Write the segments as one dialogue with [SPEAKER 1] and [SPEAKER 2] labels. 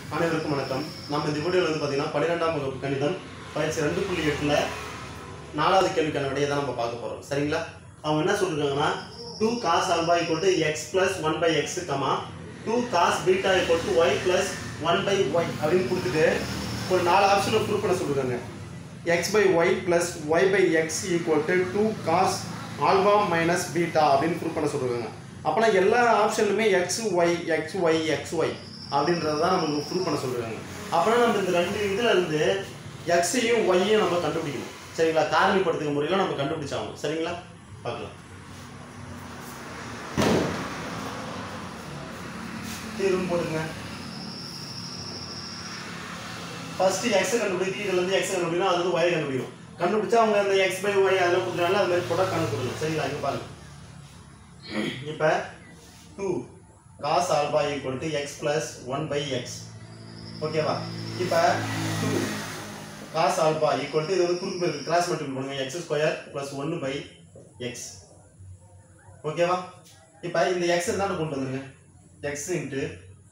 [SPEAKER 1] அனைவருக்கும் வணக்கம் நம்ம இந்த வீடியோவில் வந்து பார்த்தீங்கன்னா பன்னிரெண்டாம் வகுப்பு கணிதம் பயிற்சி ரெண்டு புள்ளி எட்டில் நாலாவது கேள்விக்கான விடையை தான் நம்ம பார்க்க போகிறோம் சரிங்களா அவங்க என்ன சொல்லிருக்காங்கன்னா two cos alpha equal to x plus one by x comma two cos beta equal to y plus one by y அப்படின்னு கொடுத்துட்டு ஒரு நாலு ஆப்ஷனில் ப்ரூவ் பண்ண சொல்லிருக்காங்க x by y plus y by x equal to two cos alpha minus beta அப்படின்னு prove பண்ண சொல்லிருக்காங்க அப்போனா எல்லா ஆப்ஷன்லுமே x y x y x y அப்படின்றத தான் நமக்கு ப்ரூவ் பண்ண சொல்லிருக்காங்க அப்போனா நம்ம இந்த ரெண்டு இதில் இருந்து எக்ஸையும் ஒய்யையும் நம்ம கண்டுபிடிக்கணும் சரிங்களா காரணிப்படுத்துகிற முறையில் நம்ம கண்டுபிடிச்சாகணும் சரிங்களா பார்க்கலாம் தீர்வு போட்டுங்க ஃபர்ஸ்ட் எக்ஸ் கண்டுபிடிச்சு இதுல இருந்து எக்ஸ் கண்டுபிடிக்கணும் அது வந்து ஒய் கண்டுபிடிக்கணும் கண்டுபிடிச்சா அவங்க அந்த எக்ஸ் பை ஒய் அதெல்லாம் கொடுத்துருவாங்க அது மாதிரி போட்டால் கணக்கு கொடுக்கணும் சரிங்களா இங்கே பாருங்க இப்போ two cos alpha equal to x plus one by x ஓகேவா இப்போ two cos alpha equal to இது வந்து குறுக்கு பெருக்கு கிராஸ் மல்டிபிள் பண்ணுங்க எக்ஸ் ஸ்கொயர் ப்ளஸ் ஒன்று பை எக்ஸ் ஓகேவா இப்போ இந்த எக்ஸ் இருந்தாலும் கொண்டு வந்துருங்க x into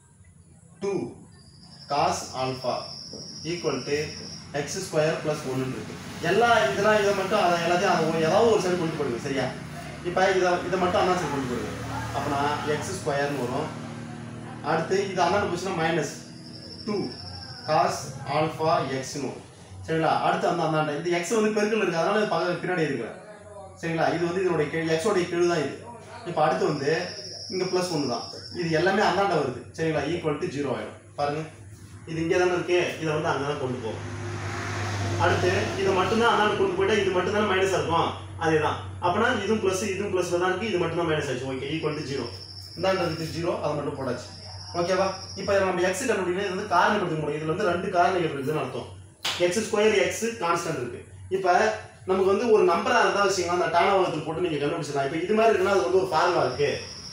[SPEAKER 1] two cos alpha equal to x square plus ஒன்று இருக்கு எல்லா இதெல்லாம் இதை மட்டும் அதை எல்லாத்தையும் அதை ஒரு- ஏதாவது ஒரு சைடு கொண்டு போடுங்க சரியா இப்போ இதை இதை மட்டும் அண்ணா சைடு கொண்டு போடுங்க அப்போனா எக்ஸ் ஸ்கொயர்னு வரும் அடுத்து இது அண்ணா போச்சுன்னா மைனஸ் டூ காஸ் ஆல்ஃபா எக்ஸ்னு வரும் சரிங்களா அடுத்து அந்த அந்தாண்ட இந்த எக்ஸ் வந்து பெருக்கல் இருக்கு அதனால இது பக்க பின்னாடி இருக்கு சரிங்களா இது வந்து இதனுடைய கீழ் எக்ஸோடைய கீழ் தான் இது இப்போ அடுத்து வந்து இங்கே ப்ளஸ் ஒன்று தான் இது எல்லாமே அந்தாண்ட வருது சரிங்களா ஈக்குவல் டு ஜீரோ ஆகிடும் பாருங்க இது இங்கே தானே இருக்கு இதை வந்து அங்கே தான் கொண்டு போகும் அடுத்து இதை மட்டும்தான் அந்தாண்ட கொண்டு போயிட்டா இது மட்டும் தானே மைனஸ் இருக்கும் அதே தான் அப்போனா இதுவும் ப்ளஸ் இதுவும் ப்ளஸ்ல தான் இருக்கு இது மட்டும் தான் மைனஸ் ஆச்சு ஓகே ஈக்குவல் டு ஜீரோ இந்தாண்டதுக்கு ஜீரோ அதை மட்டும் போட்டாச்சு ஓகேவா இப்போ நம்ம எக்ஸ் கண்டுபிடிக்கணும் இது வந்து காரணிப்படுத்த முடியும் இதுல வந்து ரெண்டு காரணிகள் இருக்குதுன்னு அர்த்தம் எக்ஸ் ஸ்கொயர் எக்ஸ் கான்ஸ்டன்ட் இருக்கு இப்போ நமக்கு வந்து ஒரு நம்பரா இருந்தா வச்சுக்கலாம் அந்த டானவகத்தில் போட்டு நீங்க கண்டுபிடிச்சிடலாம் இப்போ இது மாதிரி இருக்குன்னா அது வந்து ஒரு ஃபார்முலா இருக்கு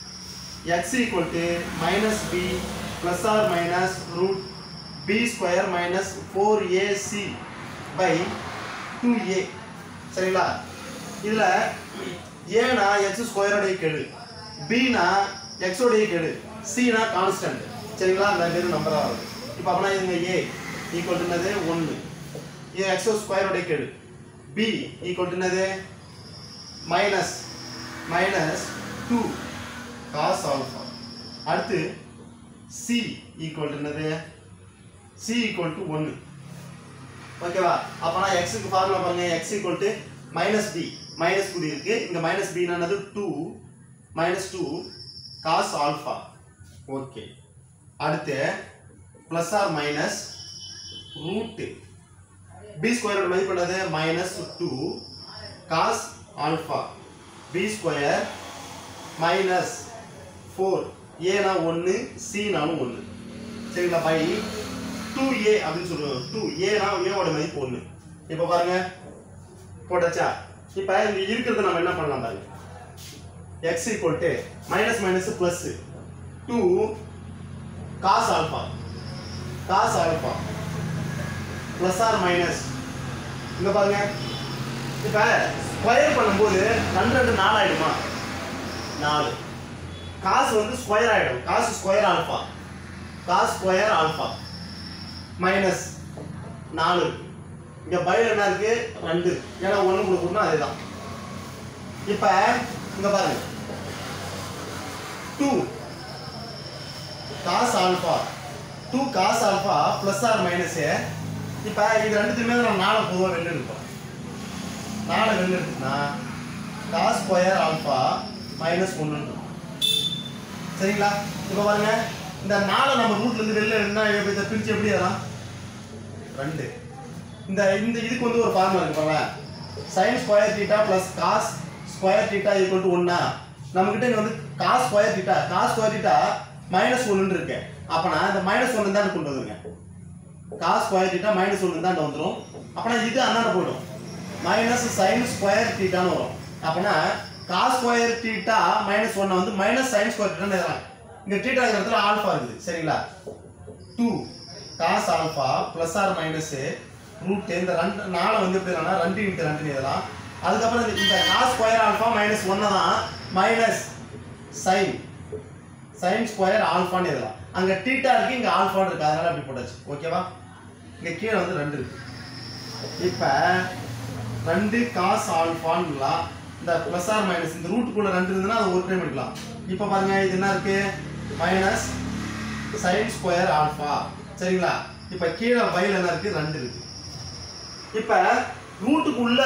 [SPEAKER 1] x equal to minus b plus or minus root b square minus 4ac by 2a சரிங்களா இதுல ஏனா x ஸ்கொயரோடைய கெழு bனா x உடைய கெழு cனா கான்ஸ்டன்ட் சரிங்களா அந்த பேரு நம்பரா வருது இப்போ அப்படின்னா இதுங்க a ஈக்குவல் டு என்னது 1 இது x ஸ்கொயரோடைய கெழு b ஈக்குவல் டு என்னது minus minus two cos alpha அடுத்து சி ஈக்குவல் டு என்னது சி ஈக்குவல் டு ஒன்று ஓகேவா அப்போனா எக்ஸுக்கு ஃபார்முலா பாருங்க x equal to minus b minus குறி இருக்கு இங்கே மைனஸ் பின்னானது two minus two cos alpha okay அடுத்து plus or minus root b ஸ்கொயரோட மதிப்பு என்னது minus two cos alpha b square minus four ஏனா ஒன்று சினாலும் ஒன்று சரிங்களா பை டூ ஏ அப்படின்னு சொல்லுவோம் டூ ஏனா ஏவோட மதிப்பு ஒன்று இப்போ பாருங்க போட்டாச்சா இப்போ இங்க இருக்கிறத நம்ம என்ன பண்ணலாம் பாருங்க x equal to minus minus plus two cos alpha cos alpha plus or minus இங்க பாருங்க இப்போ ஸ்கொயர் பண்ணும்போது ரெண்டு ரெண்டு நாலு ஆயிடுமா நாலு காசு வந்து ஸ்கொயர் ஆயிடும் cos square alpha cos square alpha minus நாலு இருக்கு இங்க பைல என்ன இருக்கு ரெண்டு ஏன்னா ஒன்று கொடுக்கணும் அதேதான் இப்ப இங்க பாருங்க two cos alpha two cos alpha plus or minus இப்ப இது ரெண்டுத்துமே நம்ம நாலு பொதுவாக வெளில இருக்கும் நாலு வெளில இருக்குன்னா காஸ் ஸ்கொயர் ஆல்ஃபா மைனஸ் ஒன்று சரிங்களா இப்போ பாருங்க இந்த நாலை நம்ம ரூட்ல இருந்து வெளில என்ன எப்படி இதை பிரிச்சு எப்படி வரலாம் ரெண்டு இந்த இந்த இதுக்கு வந்து ஒரு ஃபார்முலா இருக்கு பாருங்க sine square theta plus cos square theta equal to ஒன்னா நம்மகிட்ட இங்க வந்து cos square theta cos square theta minus ஒன்னு இருக்கு அப்பனா இந்த மைனஸ் ஒன்னு தான் கொண்டு வந்துருங்க காஸ் ஸ்கொயர் தீட்டா மைனஸ் ஒன்னு தான் வந்துரும் அப்பனா இது அந்தாண்ட போயிடும் மைனஸ் சைன் ஸ்கொயர் தீட்டான்னு வரும் அப்பனா காஸ் ஸ்கொயர் தீட்டா மைனஸ் ஒன்னை வந்து மைனஸ் சைன் ஸ்கொயர் தீட்டான்னு எழுதலாம் இங்க தீட்டா இடத்துல ஆல்ஃபா இருக்குது சரிங்களா two cos alpha plus or minus root இந்த ரெண்டு நாளை வந்து எப்படி எழுதலாம் ரெண்டு இன்ட்டு ரெண்டு எழுதலாம் அதுக்கப்புறம் இந்த- இந்த காஸ் ஸ்கொயர் ஆல்ஃபா மைனஸ் ஒன்று தான் மைனஸ் சைன் சைன் ஸ்கொயர் ஆல்ஃபான்னு எழுதலாம் அங்க டீட்டா இருக்கு இங்க ஆல்ஃபான்னு இருக்கு அதனால அப்படி போட்டாச்சு ஓகேவா இங்க கீழே வந்து ரெண்டு இருக்கு இப்ப ரெண்டு காஸ் ஆல்ஃபான்லாம் இந்த ப்ளஸ் ஆர் மைனஸ் இந்த ரூட்டுக்குள்ள ரெண்டு இருந்ததுன்னா அது ஒரு டைம் எடுக்கலாம் இப்போ பாருங்க இது என்ன இருக்கு மைனஸ் சைன் ஸ்கொயர் ஆல்ஃபா சரிங்களா இப்போ கீழே வயல் என்ன இருக்கு ரெண்டு இருக்கு இப்போ ரூட்டுக்குள்ள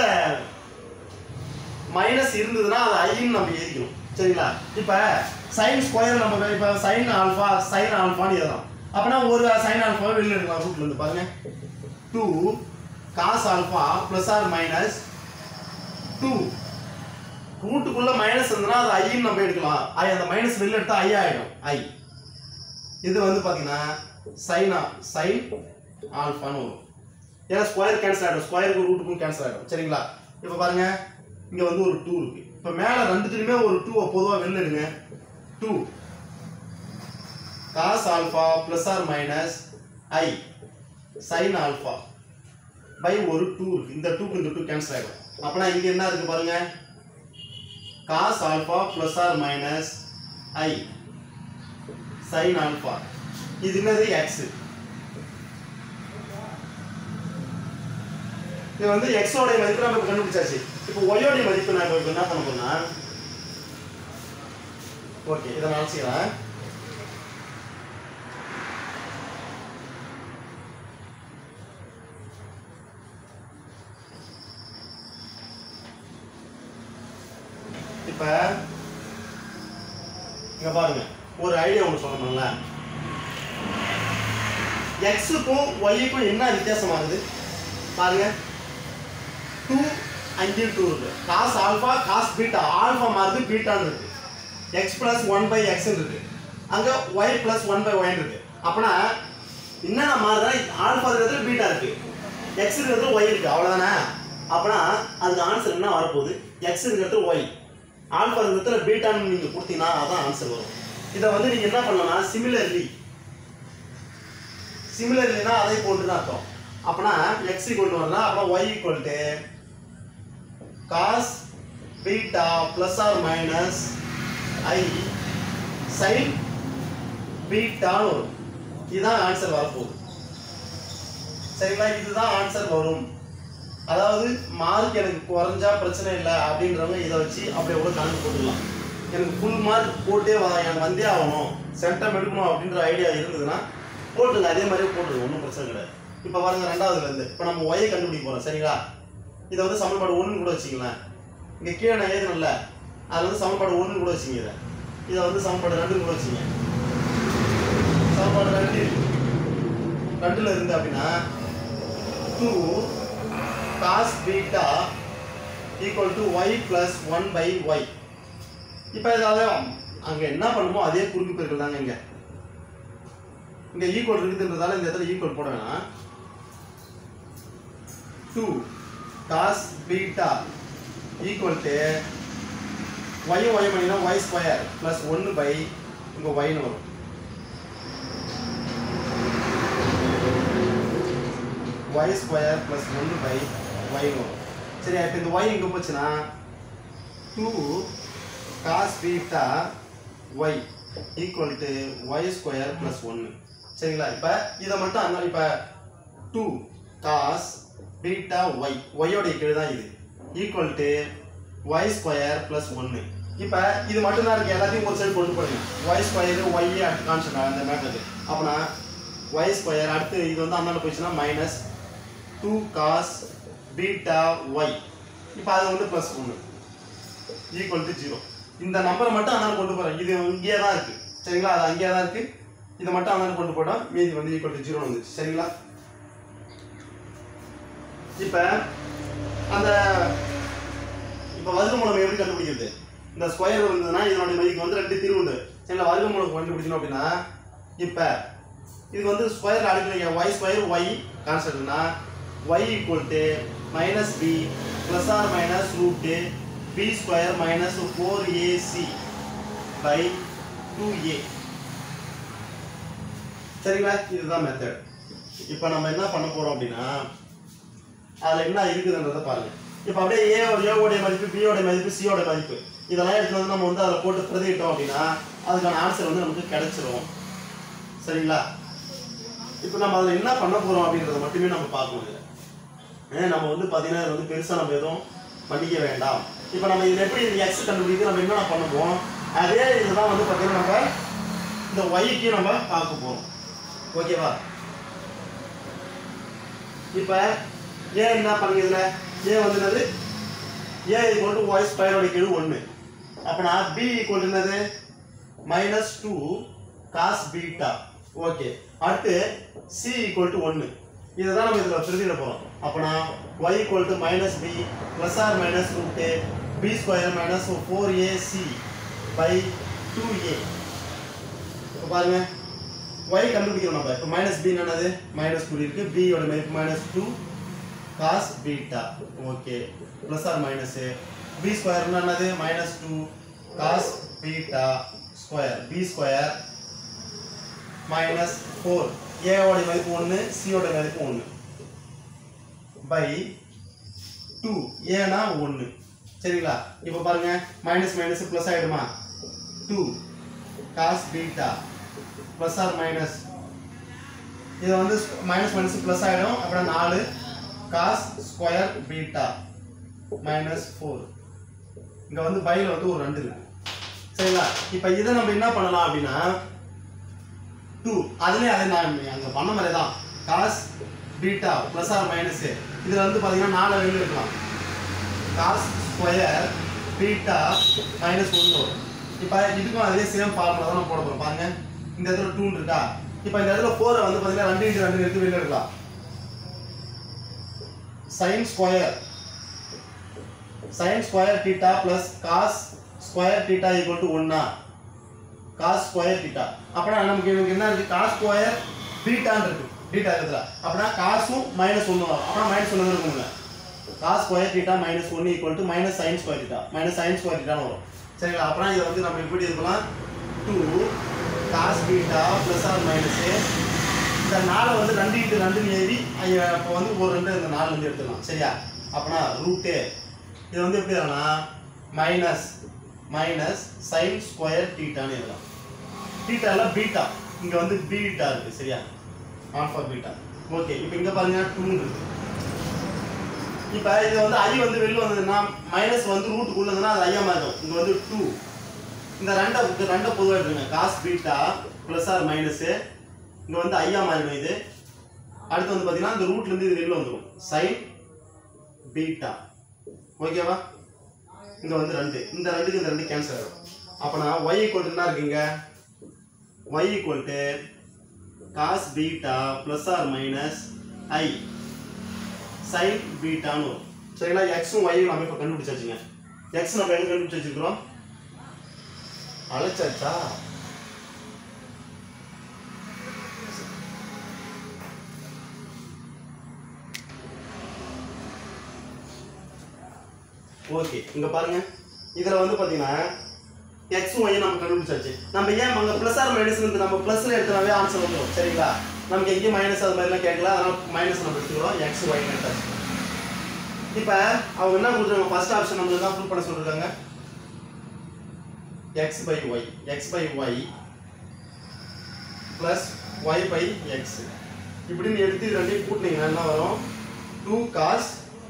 [SPEAKER 1] மைனஸ் இருந்ததுன்னா அது ஐன்னு நம்ம எழுதிக்கணும் சரிங்களா இப்போ சைன் ஸ்கொயர் நம்ம இப்போ சைன் ஆல்ஃபா சைன் ஆல்ஃபான்னு எழுதலாம் அப்பனா ஒரு சைன் ஆல்ஃபா வெளில எடுக்கலாம் ரூட்ல இருந்து பாருங்க two cos alpha plus or minus two ரூட்டுக்குள்ள மைனஸ் இருந்ததுன்னா அது ஐன்னு நம்ம எடுக்கலாம் ஐ அந்த மைனஸ் வெளில எடுத்தா ஐ ஆயிடும் ஐ இது வந்து பார்த்தீங்கன்னா சைன் சைன் ஆல்ஃபான்னு வரும் ஏன்னா ஸ்கொயர் கேன்சல் ஆகிடும் ஸ்கொயருக்கு ரூட்டுக்கும் கேன்சல் ஆகிடும் சரிங்களா இப்போ பாருங்க இங்கே வந்து ஒரு டூ இருக்கு இப்போ மேலே ரெண்டுத்துலையுமே ஒரு டூவை பொதுவாக வெளில எடுங்க two cos alpha plus or minus i sine alpha by ஒரு டூ இருக்கு இந்த டூக்கு இந்த டூ கேன்சல் ஆகிடும் அப்போனா இங்கே என்ன இருக்கு பாருங்க cos alpha plus or minus i sine alpha இது என்னது எக்ஸ் இது வந்து x ஓட மதிப்பு நம்ம இப்ப கண்டுபிடிச்சாச்சு இப்போ y ஓட மதிப்பு நான் இப்போ என்ன பண்ண போறேன்னா ஓகே இதை நான் அழைச்சிக்கிறேன் இப்ப இங்க பாருங்க ஒரு ஐடியா ஒன்று சொல்லணும்ல எக்ஸுக்கும் ஒய்க்கும் என்ன வித்தியாசம் ஆகுது பாருங்க டூ அங்கேயும் டூ இருக்கு cos alpha cos beta alpha மாறுது பீட்டான்னு இருக்கு x plus one by x இருக்கு அங்கே y plus one by y இருக்கு அப்பனா என்னென்ன மாறுதுன்னா ஆல்ஃபா இருக்கிறது பீட்டா இருக்கு எக்ஸ் இருக்கிறது ஒய் இருக்கு அவ்வளோதானே அப்பனா அதுக்கு ஆன்சர் என்ன வரப்போகுது எக்ஸ் இருக்கிறது ஒய் ஆல்ஃபா இருக்கிறதுல பீட்டான்னு நீங்கள் கொடுத்தீங்கன்னா அதான் ஆன்சர் வரும் இதை வந்து நீங்கள் என்ன பண்ணலாம்னா சிமிலர்லி சிமிலர்லினா அதை போன்று தான் அர்த்தம் அப்பனா எக்ஸ் ஈக்குவல் வரலாம் அப்புறம் y equal to cos beta plus or minus i sine பீட்டான்னு வரும் இதுதான் ஆன்சர் வரப்போகுது சரிங்களா இதுதான் ஆன்சர் வரும் அதாவது மார்க் எனக்கு குறைஞ்சா பிரச்சனை இல்லை அப்படின்றவங்க இதை வச்சு அப்படியே கூட கணக்கு போட்டுக்கலாம் எனக்கு ஃபுல் மார்க் போட்டே வா எனக்கு வந்தே ஆகணும் சென்டம் எடுக்கணும் அப்படின்ற ஐடியா இருந்ததுன்னா போட்டுங்க அதே மாதிரியே போட்டுருங்க ஒன்றும் பிரச்சனை கிடையாது இப்போ பாருங்க ரெண்டாவதுல இருந்து இப்போ நம்ம ஒய்யை கண்டுபிடிக்க போகிறோம் சரிங்களா இதை வந்து சமன்பாடு ஒன்று கூட வச்சுங்களேன் இங்கே கீழே நான் எழுதணும்ல அதில் வந்து சமன்பாடு ஒன்று கூட வச்சுங்க இதை இதை வந்து சமன்பாடு ரெண்டு கூட வச்சுங்க சமன்பாடு ரெண்டு ரெண்டுல இருந்து அப்படின்னா two cos beta equal to y plus one by y இப்போ ஏதாவது அங்கே என்ன பண்ணுமோ அதே குறுக்கு பெருக்கல் தாங்க இங்கே இங்கே ஈக்குவல் இருக்குதுன்றதால இந்த இடத்துல ஈக்குவல் போட வேணாம் two cos beta equal to y y பண்ணினா ஒய் ஸ்கொயர் ப்ளஸ் ஒன்று பை இங்கே ஒய்னு வரும் ஒய் ஸ்கொயர் ப்ளஸ் ஒன்று பை ஒய்னு வரும் சரியா இப்போ இந்த ஒய் எங்கே போச்சுன்னா two cos beta y equal to y square plus ஒன்று சரிங்களா இப்போ இதை மட்டும் அந்த இப்போ டூ காஸ் பீட்டா ஒய் ஒய்யோட கீழ் தான் இது equal to y square plus ஒன்று இப்போ இது மட்டும் தான் இருக்குது எல்லாத்தையும் ஒரு சைடு கொண்டு போடுங்க ஒய் ஸ்கொயர் ஒய் அடுத்து கான்ஸ்டன்ட் அந்த மேட்டது அப்போனா ஒய் ஸ்கொயர் அடுத்து இது வந்து அந்தாண்ட போயிடுச்சுன்னா minus two cos beta y இப்போ அது வந்து ப்ளஸ் ஒன்று ஈக்குவல் டு ஜீரோ இந்த நம்பரை மட்டும் அந்தாண்ட கொண்டு போகிறேன் இது இங்கேயே தான் இருக்குது சரிங்களா அது அங்கேயே தான் இருக்குது இதை மட்டும் அந்தாண்ட கொண்டு போட்டோம் மீதி வந்து ஈக்குவல் டு ஜீரோ வந்துச்சு சரிங்களா இப்போ அந்த இப்போ வர்க்கமூலம் எப்படி கண்டுபிடிக்கிறது இந்த ஸ்கொயர் இருந்ததுன்னா இதனுடைய மதிப்பு வந்து ரெண்டு தீர்வு உண்டு சரிங்களா வர்க்கமூலம் கண்டுபிடிக்கணும் அப்படின்னா இப்போ இது வந்து ஸ்கொயர் அடுக்கலைங்க ஒய் ஸ்கொயர் ஒய் கான்ஸ்டன்ட்னா y equal to minus b plus or minus root b square minus four a c by two a சரிங்களா இதுதான் மெத்தட் இப்போ நம்ம என்ன பண்ண போறோம் அப்படின்னா அதில் என்ன இருக்குதுன்றதை பாருங்க இப்போ அப்படியே ஏ ஏவோடைய மதிப்பு பியோட மதிப்பு சியோட மதிப்பு இதெல்லாம் எடுத்து வந்து நம்ம வந்து அதில் போட்டு பிரதியிட்டோம் அப்படின்னா அதுக்கான ஆன்சர் வந்து நமக்கு கிடைச்சிரும் சரிங்களா இப்போ நம்ம அதில் என்ன பண்ண போகிறோம் அப்படின்றத மட்டுமே நம்ம பார்க்கணும் இதில் ஏன் நம்ம வந்து பார்த்தீங்கன்னா இது வந்து பெருசாக நம்ம எதுவும் பண்ணிக்க வேண்டாம் இப்போ நம்ம இதில் எப்படி இந்த எக்ஸ் கண்டுபிடித்து நம்ம என்னென்ன பண்ணுவோம் அதே இதுதான் வந்து பார்த்தீங்கன்னா நம்ம இந்த ஒய்க்கு நம்ம பார்க்க போகிறோம் ஓகேவா இப்போ ஏ என்ன பண்ணுறதுல ஏ வந்து என்னது ஏ ஈக்குவல் டு ஒய் ஸ்கொயரோட கீழ் ஒன்று அப்போனா பி ஈக்குவல் என்னது minus two cos beta okay அடுத்து சி ஈக்குவல் டு ஒன்று இதை தான் நம்ம இதில் பிரதியிட போகிறோம் அப்போனா y equal to minus b plus or minus root b square minus four a c by two a இப்போ பாருங்க ஒய் கண்டுபிடிக்கிறோம் நம்ம இப்போ மைனஸ் பி என்னது மைனஸ் டூ இருக்கு b யோட மதிப்பு minus two cos beta okay plus or minus b square என்னது minus two cos beta square b square minus four ஏவோட மதிப்பு ஒன்று சியோட மதிப்பு ஒன்று பை டூ ஏனா ஒன்று சரிங்களா இப்போ பாருங்க மைனஸ் மைனஸ் ப்ளஸ் ஆகிடுமா two cos beta plus or minus இது வந்து மைனஸ் மைனஸ் ப்ளஸ் ஆகிடும் அப்புறம் நாலு cos square beta minus four இங்கே வந்து பையில் வந்து ஒரு ரெண்டு இருக்கு சரிங்களா இப்போ இதை நம்ம என்ன பண்ணலாம் அப்படின்னா டூ அதுலேயே அதே நான் அங்கே பண்ண மாதிரி தான் cos beta plus or minus இதில் வந்து பார்த்தீங்கன்னா நாலு வெளியில் இருக்கலாம் காஸ் ஸ்கொயர் பீட்டா மைனஸ் ஒன்று வரும் இப்போ இதுக்கும் அதே சேம் ஃபார்முலா தான் நம்ம போட போகிறோம் பாருங்க இந்த இடத்துல டூ இருக்கா இப்போ இந்த இடத்துல ஃபோரை வந்து பார்த்தீங்கன்னா ரெண்டு இன்ட்டு ரெண்டு எடுத்து வெளியில் எடுக்கலாம் sine square sine square theta plus cos square theta equal to ஒன்னா காஸ் ஸ்கொயர் டீட்டா அப்படின்னா நமக்கு எனக்கு என்ன இருக்கு காஸ் ஸ்கொயர் பீட்டான்னு இருக்கு டீட்டா இருக்குதுல அப்படின்னா காசும் மைனஸ் ஒன்று வரும் அப்படின்னா மைனஸ் ஒன்று இருக்குங்க காஸ் ஸ்கொயர் டீட்டா மைனஸ் ஒன்று equal to minus sine square theta minus sine square டீட்டான்னு வரும் சரிங்களா அப்புறம் இதை வந்து நம்ம எப்படி இருக்கலாம் two cos beta plus or minus இந்த நாலை வந்து ரெண்டு இன்ட்டு ரெண்டு எழுதி இப்போ வந்து ஒரு ரெண்டு இந்த நாலு வந்து எடுத்துக்கலாம் சரியா அப்பனா ரூட்டு இது வந்து எப்படி எழுதலாம்னா மைனஸ் மைனஸ் சைன் ஸ்கொயர் டீட்டான்னு எழுதலாம் டீட்டால பீட்டா இங்க வந்து பீட்டா இருக்கு சரியா ஆல்ஃபா பீட்டா ஓகே இப்போ இங்க பாருங்க டூ இருக்கு இப்போ இது வந்து ஐ வந்து வெளில வந்ததுன்னா மைனஸ் வந்து ரூட்டுக்குள்ள இருந்ததுன்னா அது ஐயா மாறும் இங்க வந்து டூ இந்த ரெண்டை இந்த ரெண்டை பொதுவாக எடுத்துங்க cos beta plus or minus இங்க வந்து ஐயா மாறிடும் இது அடுத்து வந்து பார்த்தீங்கன்னா இந்த ரூட்ல இருந்து இது வெளில வந்துடும் சைன் பீட்டா ஓகேவா இங்க வந்து ரெண்டு இந்த ரெண்டுக்கு இந்த ரெண்டு கேன்சல் ஆகிடும் அப்போனா ஒய் ஈக்குவல் என்ன இருக்குங்க y equal to cos beta plus or minus i sine பீட்டான்னு வரும் சரிங்களா எக்ஸும் ஒய்யும் நம்ம இப்போ கண்டுபிடிச்சாச்சுங்க எக்ஸ் நம்ம எங்க கண்டுபிடிச்சு வச்சிருக்கிறோம் அழைச்சாச்சா ஓகே இங்க பாருங்க இதுல வந்து பாத்தீங்கன்னா எக்ஸ் ஒய் நம்ம கண்டுபிடிச்சாச்சு நம்ம ஏன் அங்க பிளஸ் ஆர் மைனஸ் வந்து நம்ம பிளஸ்ல எடுத்தனாவே ஆன்சர் வந்துடும் சரிங்களா நமக்கு எங்கேயும் மைனஸ் அது மாதிரிலாம் கேட்கல அதனால மைனஸ் நம்ம எடுத்துக்கிறோம் எக்ஸ் ஒய் எடுத்தாச்சு இப்போ அவங்க என்ன கொடுத்துருக்காங்க ஃபர்ஸ்ட் ஆப்ஷன் நம்மளுக்கு தான் ப்ரூவ் பண்ண சொல்லிருக்காங்க x by y x by y plus y by x இப்படின்னு எடுத்து இது ரெண்டையும் கூட்டினீங்கன்னா என்ன வரும் two cos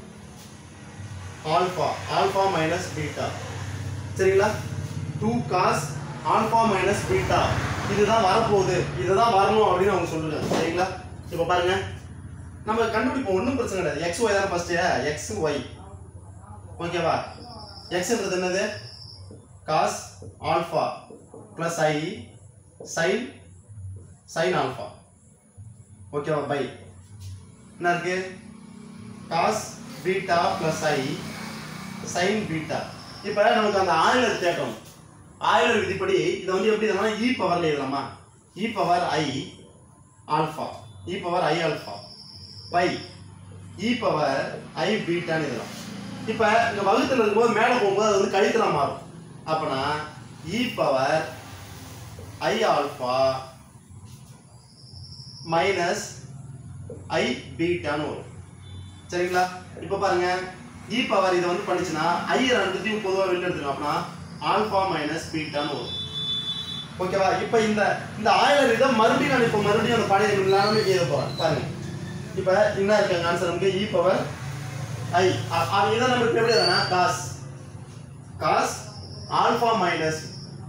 [SPEAKER 1] alpha alpha minus beta சரிங்களா two cos alpha minus beta இதுதான் வரப்போகுது இதுதான் வரணும் அப்படின்னு அவங்க சொல்லுறாங்க சரிங்களா இப்போ பாருங்க நம்ம கண்டுபிடிப்போம் ஒன்றும் பிரச்சனை கிடையாது எக்ஸ் ஒய் தான் ஃபர்ஸ்ட் எக்ஸ் ஒய் ஓகேவா எக்ஸ்ன்றது என்னது cos alpha plus i sine sine alpha ஓகேவா பை என்ன இருக்கு cos beta plus i sine beta இப்போ நமக்கு அந்த ஆயிலர் தேட்டம் ஆயிலர் விதிப்படி இதை வந்து எப்படி எழுதலாம் இ பவர்ல எழுதலாமா e power i alpha e power i alpha by e power i பீட்டான்னு எழுதலாம் இப்போ இந்த வகுத்துல இருக்கும்போது மேலே போகும்போது அது வந்து கழித்தலா மாறும் அப்பனா e power i alpha minus i பீட்டான்னு வரும் சரிங்களா இப்போ பாருங்க இ பவர் இதை வந்து பண்ணிச்சுன்னா ஐ ரெண்டுத்தையும் பொதுவாக வெளில எடுத்துக்கலாம் அப்படின்னா ஆல்ஃபா மைனஸ் பீட்டான்னு வரும் ஓகேவா இப்போ இந்த இந்த ஆயிலர் இதை மறுபடியும் நான் இப்போ மறுபடியும் அந்த பழைய நிலைமை எழுத போகிறேன் பாருங்க இப்போ என்ன இருக்காங்க ஆன்சர் நமக்கு இ பவர் ஐ இதை நம்ம இப்போ எப்படி எழுதனா cos cos alpha minus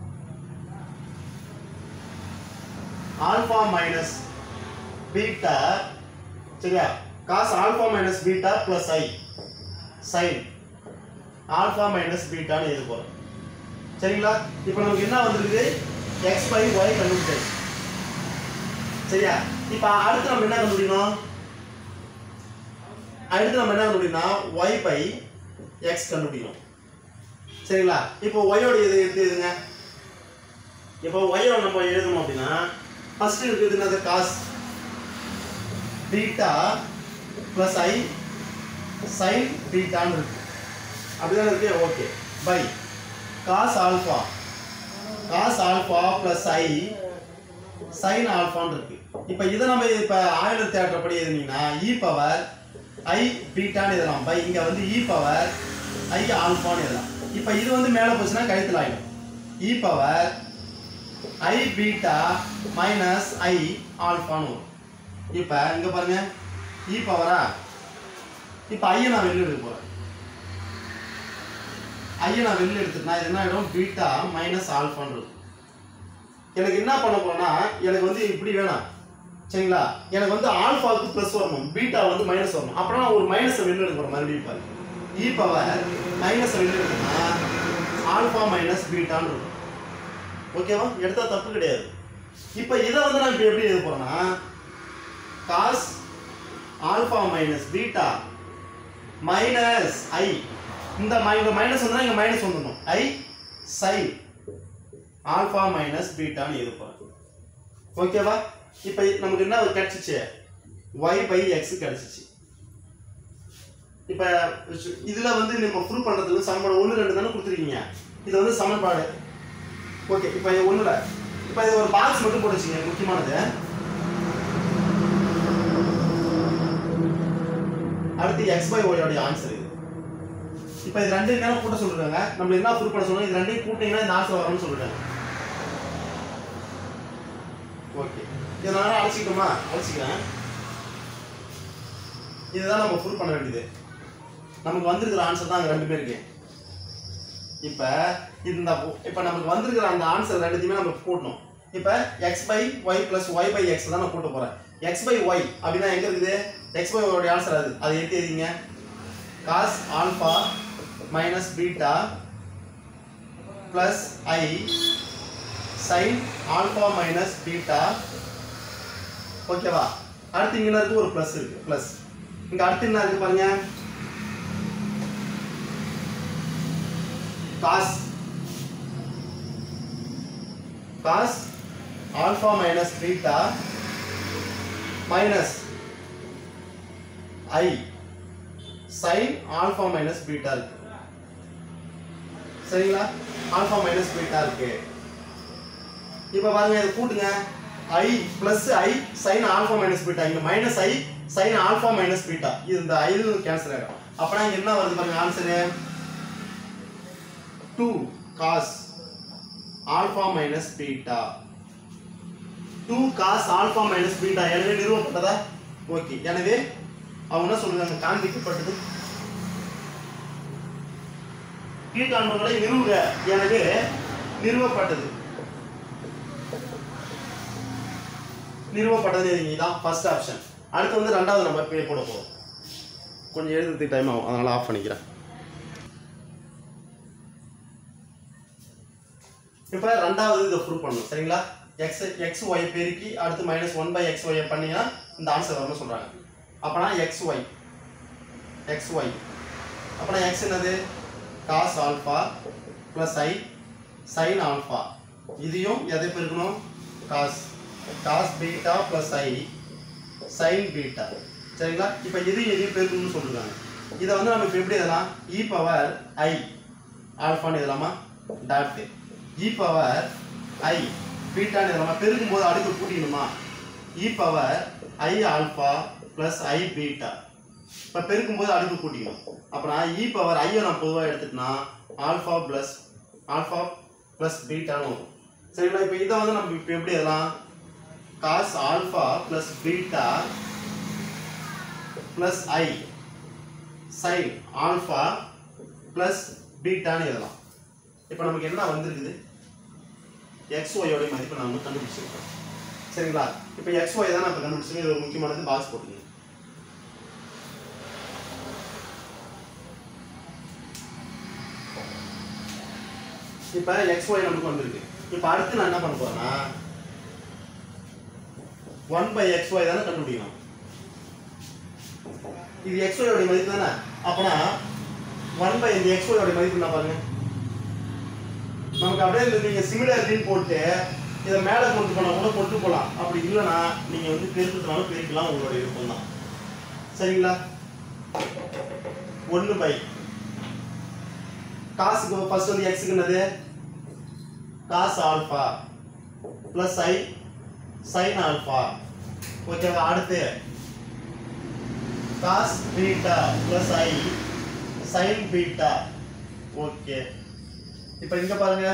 [SPEAKER 1] alpha minus beta சரியா cos alpha minus beta plus i sine alpha minus பீட்டான்னு எழுத போகிறோம் சரிங்களா இப்போ நமக்கு என்ன வந்திருக்கு எக்ஸ் பை ஒய் கண்டுபிடிச்சாச்சு சரியா இப்போ அடுத்து நம்ம என்ன கண்டுபிடிக்கணும் அடுத்து நம்ம என்ன கண்டுபிடிக்கணும்னா ஒய் பை எக்ஸ் கண்டுபிடிக்கணும் சரிங்களா இப்போ ஒய்யோட இது எடுத்து எழுதுங்க இப்போ ஒய்யோட நம்ம எழுதணும் அப்படின்னா ஃபர்ஸ்ட் இருக்குது என்னது cos beta plus i sine பீட்டான்னு இருக்கு அப்படிதான் இருக்கு okay by cos alpha cos alpha plus i sine ஆல்ஃபான்னு இருக்கு இப்போ இதை நம்ம இப்போ ஆயிரம் தேட்டப்படி எழுதினீங்கன்னா இ பவர் ஐ பீட்டான்னு எழுதலாம் பை இங்கே வந்து இ பவர் ஐ ஆல்ஃபான்னு எழுதலாம் இப்போ இது வந்து மேலே போச்சுன்னா கழித்தல் ஆகிடும் e power i beta minus i ஆல்ஃபான்னு வரும் இப்போ இங்கே பாருங்க இ பவரா இப்போ ஐயை நான் வெளில எடுக்க போகிறேன் ஐயை நான் வெளில எடுத்துட்டேன்னா இது என்ன ஆகிடும் பீட்டா மைனஸ் ஆல்ஃபான்னு இருக்கும் எனக்கு என்ன பண்ண போறேன்னா எனக்கு வந்து இப்படி வேணாம் சரிங்களா எனக்கு வந்து ஆல்ஃபாவுக்கு ப்ளஸ் வரணும் பீட்டா வந்து மைனஸ் வரணும் அப்புறம் நான் ஒரு மைனஸை வெளில எடுக்க போகிறேன் மறுபடியும் பாரு இ பவர் மைனஸை வெளில எடுக்கணும்னா ஆல்ஃபா மைனஸ் பீட்டான்னு இருக்கும் ஓகேவா எடுத்தா தப்பு கிடையாது இப்போ இதை வந்து நான் இப்போ எப்படி எழுத போறேன்னா cos alpha minus beta minus i இந்த மை இந்த மைனஸ் வந்தா இங்க மைனஸ் வந்துடணும் ஐ சைன் ஆல்ஃபா மைனஸ் பீட்டான்னு எழுத போறேன் ஓகேவா இப்போ நமக்கு என்ன கிடைச்சிச்சு ஒய் பை எக்ஸ் கிடைச்சிச்சு இப்போ இதில் வந்து நம்ம ப்ரூவ் பண்ணுறதுக்கு சமன்பாடு ஒன்று ரெண்டு தானே கொடுத்துருக்கீங்க இது வந்து சமன்பாடு ஓகே இப்போ இது ஒன்றுல இப்போ இது ஒரு பாக்ஸ் மட்டும் போட்டு வச்சுங்க முக்கியமானது அடுத்து எக்ஸ் பை ஒயோடைய ஆன்சர் இது இப்போ இது ரெண்டு நேரம் கூட்ட சொல்லிருக்காங்க நம்ம என்ன ப்ரூவ் பண்ண சொல்லணும் இது ரெண்டையும் கூட்டிங்கன்னா இந்த ஆன்சர் வரும்னு சொல்லிட்டாங்க ஓகே இதை நான் அழைச்சிக்கிட்டோமா அழைச்சிக்கிறேன் இதுதான் நம்ம ப்ரூவ் பண்ண வேண்டியது நமக்கு வந்திருக்கிற ஆன்சர் தான் அங்கே ரெண்டு பேருக்கு இப்போ இந்த இப்போ நமக்கு வந்திருக்கிற அந்த ஆன்சர் ரெண்டுத்தையுமே நம்ம கூட்டணும் இப்போ x by y plus y by x தான் நான் கூட்ட போகிறேன் எக்ஸ் பை ஒய் அப்படின்னா எங்கே இருக்குது எக்ஸ் பை ஒயோடைய ஆன்சர் அது அது எடுத்து எழுதிங்க cos alpha minus beta plus i sine alpha minus beta ஓகேவா அடுத்து இங்கே இருக்கு ஒரு ப்ளஸ் இருக்கு ப்ளஸ் இங்கே அடுத்து என்ன இருக்கு பாருங்க cos cos alpha minus beta minus i sine alpha minus beta இருக்கு சரிங்களா ஆல்ஃபா மைனஸ் பீட்டா இருக்கு இப்போ பாருங்க இதை கூட்டுங்க i plus i sine alpha minus beta இங்க minus i sine alpha minus beta இது இந்த ஐ கேன்சல் ஆயிடும் அப்பனா இங்க என்ன வருது பாருங்க answer two cos alpha minus beta two cos alpha minus beta எனவே நிறுவப்பட்டதா ஓகே எனவே அவங்க என்ன சொல்றாங்க காண்பிக்கப்பட்டது கீழ்காண்பங்களை நிறுவுக எனவே நிறுவப்பட்டது நிறுவப்பட்டது இதுதான் ஃபர்ஸ்ட் ஆப்ஷன் அடுத்து வந்து ரெண்டாவது நம்ம பே போட போகிறோம் கொஞ்சம் எழுதுறதுக்கு டைம் ஆகும் அதனால் ஆஃப் பண்ணிக்கிறேன் இப்போ ரெண்டாவது இதை ப்ரூவ் பண்ணணும் சரிங்களா எக்ஸ் எக்ஸ் ஒய் பெருக்கி அடுத்து minus one by x y பண்ணீங்கன்னா இந்த ஆன்சர் வரும்னு சொல்கிறாங்க அப்போனா எக்ஸ் ஒய் எக்ஸ் ஒய் அப்போனா எக்ஸ் என்னது cos alpha plus i sine alpha இதையும் எதை பெருக்கணும் cos cos beta plus i sine beta சரிங்களா இப்போ இதையும் எதையும் பெருக்கணும்னு சொல்லிருக்காங்க இதை வந்து நம்ம இப்போ எப்படி எழுதலாம் இ பவர் ஐ ஆல்ஃபான்னு எழுதலாமா டாட் இ பவர் ஐ பீட்டான்னு எழுதலாமா பெருக்கும் போது அடுத்து கூட்டிக்கணுமா e power i alpha plus i beta இப்போ பெருக்கும் போது அடுத்து கூட்டிக்கணும் அப்புறம் இ பவர் ஐயை நான் பொதுவாக எடுத்துட்டேன்னா ஆல்ஃபா ப்ளஸ் ஆல்ஃபா ப்ளஸ் பீட்டான்னு வரும் சரிங்களா இப்போ இதை வந்து நம்ம இப்போ எப்படி எழுதலாம் cos alpha plus beta plus i sine alpha plus பீட்டான்னு எழுதலாம் இப்போ நமக்கு என்ன வந்திருக்குது எக்ஸ் ஒயோடைய மதிப்பை நம்ம கண்டுபிடிச்சிருக்கோம் சரிங்களா இப்போ எக்ஸ் ஒய் தான் நம்ம கண்டுபிடிச்சிருக்கோம் இது ஒரு முக்கியமானது பாக்ஸ் போட்டுங்க இப்போ எக்ஸ் ஒய் நமக்கு வந்திருக்கு இப்போ அடுத்து நான் என்ன பண்ண போறேன்னா ஒன் பை எக்ஸ் ஒய் தானே கண்டுபிடிக்கணும் இது எக்ஸ் ஒயோடைய மதிப்பு தானே அப்போனா ஒன் பை இந்த எக்ஸ் ஒயோடைய மதிப்பு என்ன பாருங்க நமக்கு அப்படியே இந்த நீங்க சிமிலர்லின்னு போட்டு இதை மேலே கொண்டு போனா கூட கொண்டு போகலாம் அப்படி இல்லைன்னா நீங்க வந்து பெருக்கிறதுனாலும் பெருக்கலாம் உங்களோட விருப்பம் தான் சரிங்களா ஒன்று பை காசுக்கு ஃபர்ஸ்ட் வந்து எக்ஸுக்கு என்னது cos alpha plus i sine alpha ஓகேவா அடுத்து cos beta plus i sine beta okay இப்போ இங்க பாருங்க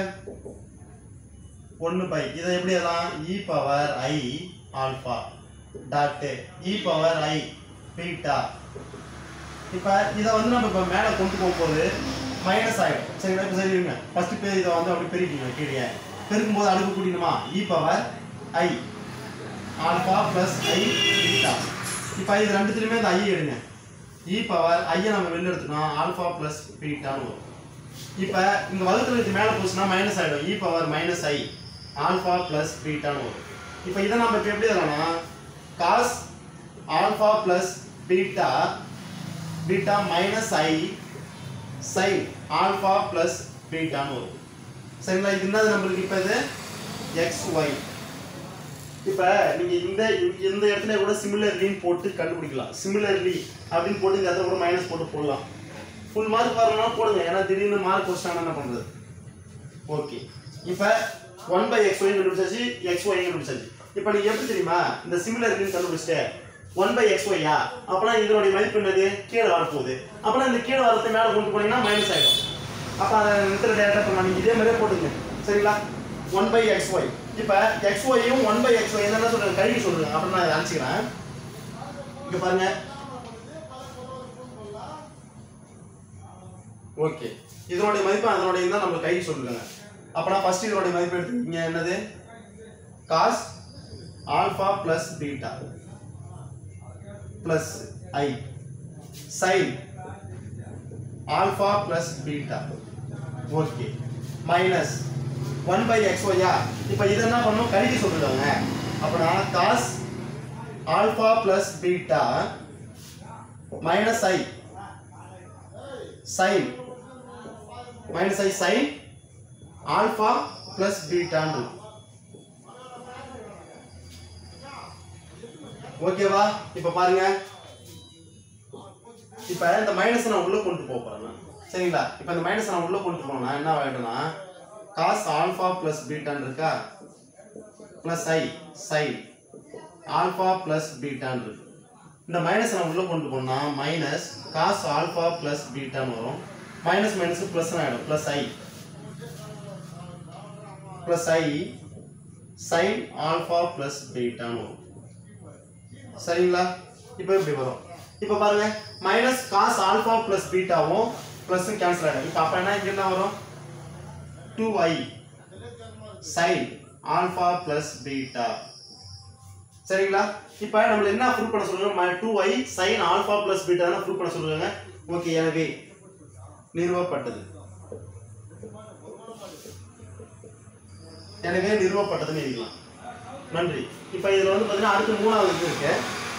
[SPEAKER 1] ஒன்று பை இதை எப்படி எல்லாம் e power i alpha dot e power i beta இப்போ இதை வந்து நம்ம இப்போ மேலே கொண்டு போகும்போது மைனஸ் ஆகிடும் சரிங்களா இப்போ சரி இருங்க ஃபர்ஸ்ட் பேர் இதை வந்து அப்படி பெருக்கிங்க கீழே பெருக்கும் போது அடுப்பு கூட்டிணுமா e power i alpha plus i beta இப்போ இது ரெண்டுத்துலையுமே இந்த ஐ எடுங்க இ பவர் ஐயை நம்ம வெளில எடுத்துக்கணும் ஆல்ஃபா ப்ளஸ் பீட்டான்னு வரும் இப்போ இந்த வகுத்துல மேலே போச்சுன்னா மைனஸ் ஆகிடும் e power minus i alpha plus பீட்டான்னு வரும் இப்போ இதை நம்ம இப்போ எப்படி எழுதலாம்னா cos alpha plus beta beta minus i sine alpha plus பீட்டான்னு வரும் சரிங்களா இது என்னது நம்மளுக்கு இப்போ இது எக்ஸ் ஒய் இப்போ நீங்கள் இந்த இந்த இடத்துல கூட சிமிலர்லின்னு போட்டு கண்டுபிடிக்கலாம் சிமிலர்லி அப்படின்னு போட்டு இந்த இடத்துல கூட மைனஸ் போட்டு போடலாம் ஃபுல் மார்க் வரணும்னா போடுங்க ஏன்னா திடீர்னு மார்க் வச்சிட்டாங்கன்னா என்ன பண்ணுறது ஓகே இப்போ ஒன் பை எக்ஸ் ஒய் கண்டுபிடிச்சாச்சு எக்ஸ் ஒய் கண்டுபிடிச்சாச்சு இப்போ நீங்கள் எப்படி தெரியுமா இந்த சிமிலர்லின்னு கண்டுபிடிச்சிட்டு ஒன் பை எக்ஸ் ஒய்யா அப்போனா இதனுடைய மதிப்பு என்னது கீழே வரப்போகுது அப்போனா இந்த கீழே வரத்தை மேலே கொண்டு போனீங்கன்னா மைனஸ் ஆகிடும் அப்போ அதை இடத்துல டேரக்டாக பண்ணலாம் நீங்கள் இதே மாதிரியே போட்டுங்க சரிங்களா ஒன் பை எக்ஸ் ஒய் இப்போ எக்ஸ் ஒய்யும் ஒன் பை எக்ஸ் ஒய் என்னென்ன சொல்கிறேன் கழுவி சொல்கிறேன் அப்புறம் நான் அனுப்பிச்சிக்கிறேன் இங்கே பாருங்க ஓகே இதனுடைய மதிப்பு அதனுடைய தான் நம்ம கை சொல்லுங்க அப்போனா ஃபர்ஸ்ட் இதனுடைய மதிப்பு எடுத்துக்கிங்க என்னது cos alpha plus beta plus i sine alpha plus beta okay minus one by x ஒய்யா இப்போ இது என்ன பண்ணணும் கழிக்க சொல்லிடுவாங்க அப்போனா cos alpha plus beta minus i sine minus i sine alpha plus பீட்டான்னு ஓகேவா இப்போ பாருங்க இப்போ இந்த மைனஸ் நான் உள்ள கொண்டு போக போறேன் நான். சரிங்களா இப்போ இந்த மைனஸ் நான் உள்ள கொண்டு போனா என்ன ஆகிடும்னா காஸ் ஆல்ஃபா ப்ளஸ் பீட்டான்னு இருக்கா plus i sine alpha plus பீட்டான்னு இருக்கு இந்த மைனஸ் நான் உள்ள கொண்டு போனா மைனஸ் காஸ் ஆல்ஃபா ப்ளஸ் பீட்டான்னு வரும் மைனஸ் மைனஸ் ப்ளஸ் ஆகிடும் plus i plus i sine alpha plus பீட்டான்னு வரும் சரிங்களா இப்போ இப்படி வரும் இப்போ பாருங்க மைனஸ் காஸ் ஆல்ஃபா ப்ளஸ் பீட்டாவும் ப்ளஸும் கேன்சல் ஆகிடும் இப்போ அப்போ என்ன இங்கே என்ன வரும் two i sine alpha plus beta சரிங்களா இப்போ நம்மள என்ன ப்ரூவ் பண்ண சொல்லுங்க two i sine alpha plus beta தான் ப்ரூவ் பண்ண சொல்லுங்க ஓகே எனவே நிறுவப்பட்டது எனவே நிறுவப்பட்டதுன்னு எழுதிக்கலாம் நன்றி இப்போ இதில் வந்து பார்த்தீங்கன்னா அடுத்து மூணாவது இது இருக்கு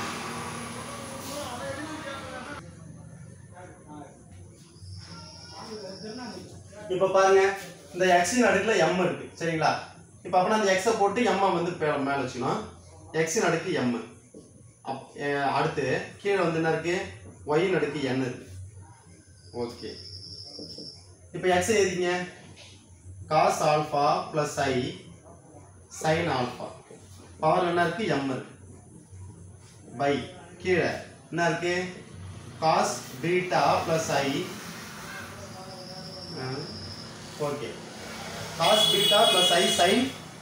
[SPEAKER 1] இப்போ பாருங்க இந்த எக்ஸின் அடுக்குல எம் இருக்கு சரிங்களா இப்போ அப்போ அந்த எக்ஸை போட்டு எம்மை வந்து பே- மேல வச்சுக்கணும் எக்ஸின் அடுக்கு எம் அப் அஹ் அடுத்து கீழே வந்து என்ன இருக்கு ஒயின் அடுக்கு என் இருக்கு ஓகே இப்போ எக்ஸ் எழுதிங்க cos alpha plus i sine alpha power என்ன இருக்கு எம் இருக்கு பை கீழே என்ன இருக்கு cos beta plus i okay cos beta plus i sine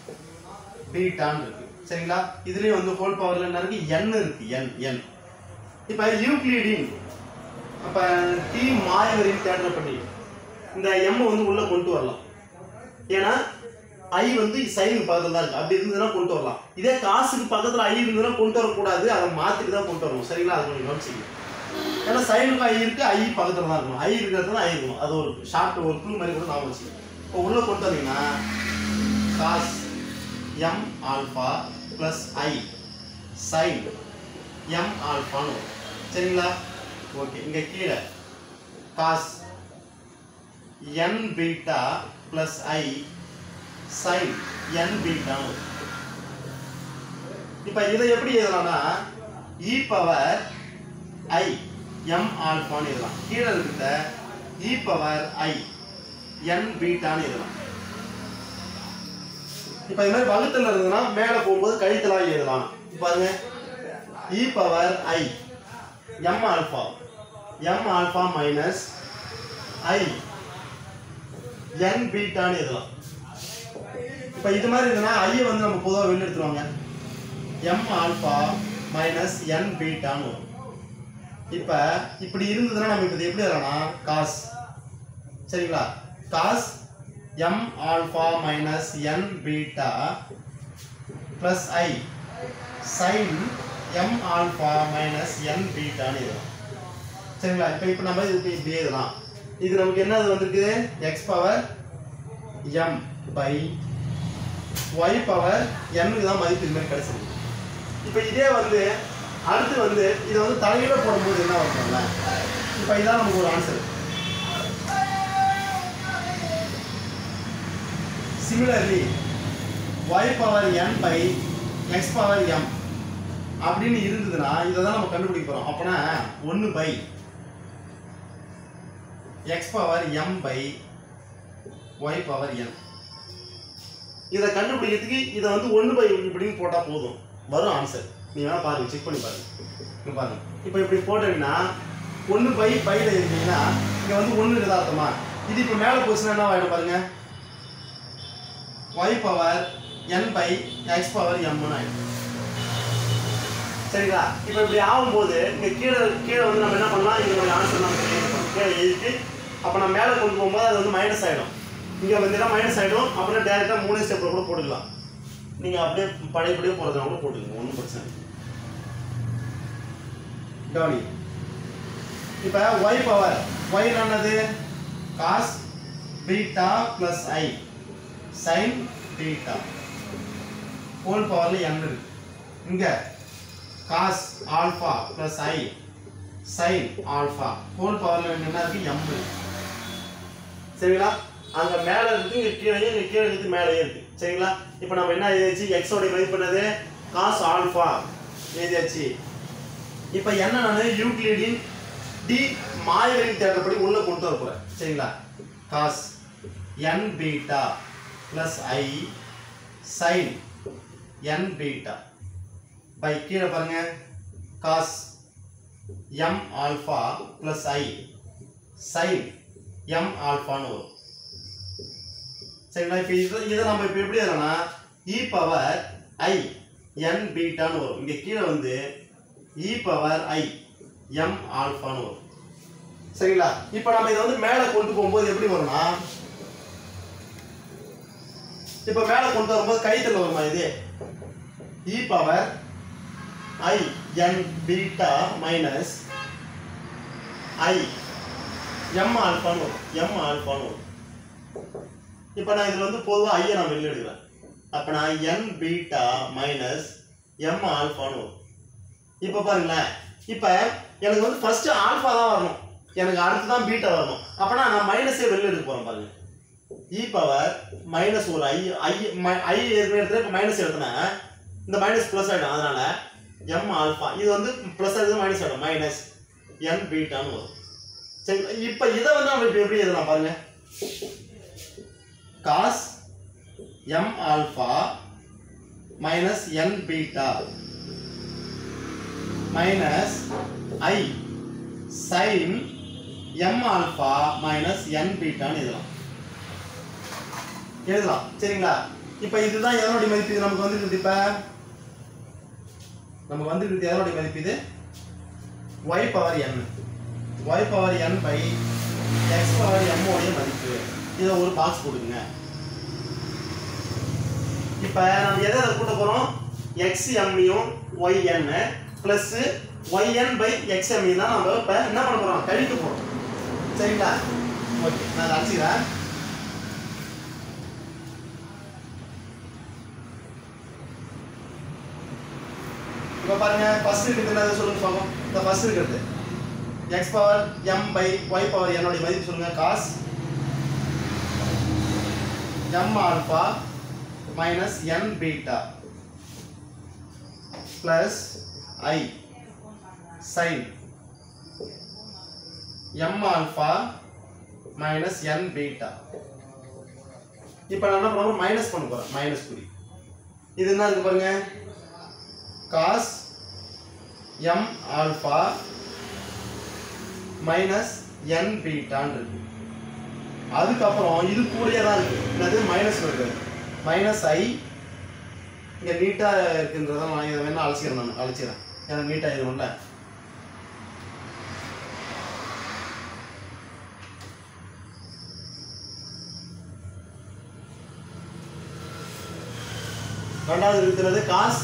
[SPEAKER 1] பீட்டான்னு இருக்கு சரிங்களா இதுலயும் வந்து ஹோல் பவர்ல என்ன இருக்கு n இருக்கு n n இப்போ யூக்ளிடின் அப்ப டி மாயவரின் தேடப்படி இந்த m வந்து உள்ள கொண்டு வரலாம் ஏன்னா ஐ வந்து சைனுக்கு பக்கத்துல தான் இருக்கு அப்படி இருந்ததுன்னா கொண்டு வரலாம் இதே காசுக்கு பக்கத்துல ஐ இருந்ததுன்னா கொண்டு வரக்கூடாது அதை மாத்திட்டு தான் கொண்டு வரணும் சரிங்களா அது கொஞ்சம் கவனிச்சிங்க ஏன்னா சைனுக்கு ஐ இருக்கு ஐ பக்கத்துல தான் இருக்கணும் ஐ இருக்கிறது ஐ இருக்கணும் அது ஒரு ஷார்ட் ஒரு க்ளூ மாதிரி கூட நான் வச்சுக்கணும் இப்போ உள்ள கொண்டு வந்தீங்கன்னா cos m alpha plus i sine m ஆல்ஃபான்னு வரும் சரிங்களா ஓகே இங்கே கீழே cos n beta plus i sine n பீட்டான்னு வரும் இப்போ இதை எப்படி எழுதலாம்னா இ பவர் ஐ எம் ஆல்ஃபான்னு எழுதலாம் கீழே இருக்கிற இ பவர் ஐ என் பீட்டான்னு எழுதலாம் இப்போ இது மாதிரி வகுத்துல இருந்ததுன்னா மேலே போகும்போது கழித்தலா எழுதலாம் இப்ப பாருங்க e power i m alpha m alpha minus i n பீட்டான்னு எழுதலாம் இப்போ இது மாதிரி இருந்ததுன்னா ஐயை வந்து நம்ம பொதுவாக வெளில எடுத்துருவாங்க எம் ஆல்ஃபா மைனஸ் என் பீட்டான்னு வரும் இப்போ இப்படி இருந்ததுன்னா நம்ம இப்போ இது எப்படி வரலாம் காஸ் சரிங்களா cos m alpha minus n beta plus i sine m alpha minus n பீட்டான்னு எழுதலாம் சரிங்களா இப்போ இப்போ நம்ம இது இப்படி எழுதலாம் இது நமக்கு என்னது வந்திருக்கு x power m by y power எண்ணுக்கு தான் மதிப்பு இது மாதிரி கிடைச்சிருக்கு இப்போ இதே வந்து அடுத்து வந்து இதை வந்து தலையில போடும்போது என்ன வரும்ல இப்போ இதான் நமக்கு ஒரு answer similarly y power n by x power m அப்படின்னு இருந்ததுன்னா இதை தான் நம்ம கண்டுபிடிக்க போகிறோம் அப்போனா ஒன்று by x power m by y power n இதை கண்டுபிடிக்கிறதுக்கு இதை வந்து ஒன்று பை இப்படின்னு போட்டால் போதும் வரும் ஆன்சர் நீ வேணா பாருங்க செக் பண்ணி பாருங்க இங்க பாருங்க இப்போ இப்படி போட்டீங்கன்னா ஒன்று பை பையில் இருந்தீங்கன்னா இங்கே வந்து ஒன்று யதார்த்தமா இது இப்போ மேலே போச்சுன்னா என்ன ஆகிடும் பாருங்க y power n by x power எம்னு ஆகிடும் சரிங்களா இப்போ இப்படி ஆகும்போது இங்கே கீழே கீழே வந்து நம்ம என்ன பண்ணலாம் இதனுடைய ஆன்சர் நம்ம எழுதிப்போம் கீழே எழுதிட்டு அப்போ நம்ம மேலே கொண்டு போகும்போது அது வந்து மைனஸ் ஆகிடும் இங்கே வந்துன்னா மைனஸ் ஆகிடும் அப்புறம் டேரெக்டாக மூணு ஸ்டெப்பில் கூட போட்டுக்கலாம் நீங்கள் அப்படியே பழையபடியே போகிறதுனா கூட போட்டுக்கோங்க ஒன்றும் பிரச்சனை இல்லை கவனி இப்போ ஒய் பவர் ஒய் என்னது cos beta plus i sine beta whole பவரில் என் இருக்கு இங்கே cos alpha plus i sine alpha whole பவரில் என்ன இருக்கு எம் இருக்கு சரிங்களா அங்க மேல இருக்கு இங்க கீழே இங்க கீழே இருக்கு மேலேயே இருக்கு சரிங்களா இப்போ நம்ம என்ன எழுதியாச்சு x ஓட மதிப்பு என்னது cos ஆல்பா எழுதியாச்சு இப்போ என்ன நான் யூக்ளிடின் டி மாயவரின் தேட்டப்படி உள்ள கொண்டு வர போறேன் சரிங்களா cos n beta plus i sin n beta by கீழே பாருங்க cos m alpha plus i sin m ஆல்பான்னு வரும் சரிங்களா இப்போ இதை இதை நம்ம இப்போ எப்படி எழுதலாம்னா இ பவர் ஐ என் பீட்டான்னு வரும் இங்கே கீழே வந்து இ பவர் ஐ எம் ஆல்ஃபான்னு வரும் சரிங்களா இப்போ நம்ம இதை வந்து மேலே கொண்டு போகும்போது எப்படி வரும்னா இப்போ மேலே கொண்டு வரும்போது கைத்தில் வருமா இது e power i n beta minus i m ஆல்ஃபான்னு வரும் எம் ஆல்ஃபான்னு வரும் இப்போ நான் இதில் வந்து பொதுவாக ஐயை நான் வெளில எடுக்கிறேன் அப்போ நான் என் பீட்டா மைனஸ் எம் ஆல்ஃபான்னு வரும் இப்போ பாருங்களேன் இப்போ எனக்கு வந்து ஃபர்ஸ்ட் ஆல்ஃபா தான் வரணும் எனக்கு அடுத்து தான் பீட்டா வரணும் அப்போனா நான் மைனஸே வெளில எடுக்க போகிறேன் பாருங்க இ பவர் மைனஸ் ஒரு ஐ ஐ ஐ ஏற்கனவே எடுத்துட்டு இப்போ மைனஸ் எடுத்தேன் இந்த மைனஸ் ப்ளஸ் ஆகிடும் அதனால எம் ஆல்ஃபா இது வந்து ப்ளஸ் ஆகிடுது மைனஸ் ஆகிடும் மைனஸ் என் பீட்டான்னு வரும் சரி இப்போ இதை வந்து நம்ம இப்போ எப்படி எழுதலாம் பாருங்க cos m alpha minus n beta minus i sin m alpha minus n beta ன்னு எழுதலாம் எழுதலாம் சரிங்களா இப்போ இதுதான் எதனுடைய மதிப்பு இது நமக்கு வந்துருக்குது இப்போ நமக்கு வந்துருக்குது எதனுடைய மதிப்பு இது y power n y power n by x power m உடைய மதிப்பு இதை ஒரு பாக்ஸ் கொடுங்க இப்போ நம்ம எதை எதை கூட்ட போகிறோம் எக்ஸ் எம்மையும் y n plus y n by x எம்இ தான் நம்ம இப்போ என்ன பண்ண போகிறோம் கழிக்க போகிறோம் சரிங்களா ஓகே நான் அதை அடிச்சுக்கிறேன் இப்போ பாருங்க ஃபர்ஸ்ட் இருக்கிறது என்னது சொல்லுங்க பார்ப்போம் இந்த ஃபர்ஸ்ட் இருக்கிறது x power m by y power என்னுடைய மதிப்பு சொல்லுங்க cos m alpha minus n beta plus i sine m alpha minus n beta இப்போ நான் என்ன பண்ணுவோம் மைனஸ் பண்ண போகிறேன் மைனஸ் குறி இது என்ன இருக்கு பாருங்க cos m alpha minus n பீட்டான்னு இருக்கு அதுக்கப்புறம் இது கூடயே தான் இருக்கு என்னது மைனஸ் இருக்கு மைனஸ் ஐ இங்கே நீட்டாக இருக்குன்றத நான் இதை வேணா அழைச்சிக்கிறேன் நான் அழைச்சிக்கிறேன் எனக்கு நீட்டாக இருக்கணும்ல ரெண்டாவது இருக்கிறது cos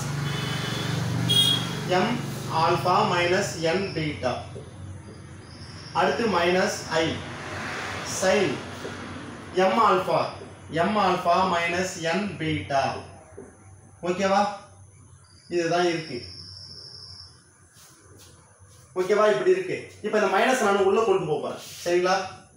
[SPEAKER 1] m alpha minus n beta அடுத்து minus i sine m alpha m alpha minus n beta ஓகேவா இதுதான் இருக்கு ஓகேவா இப்படி இருக்கு இப்போ இந்த மைனஸ் நான் உள்ள கொண்டு போக போறேன் சரிங்களா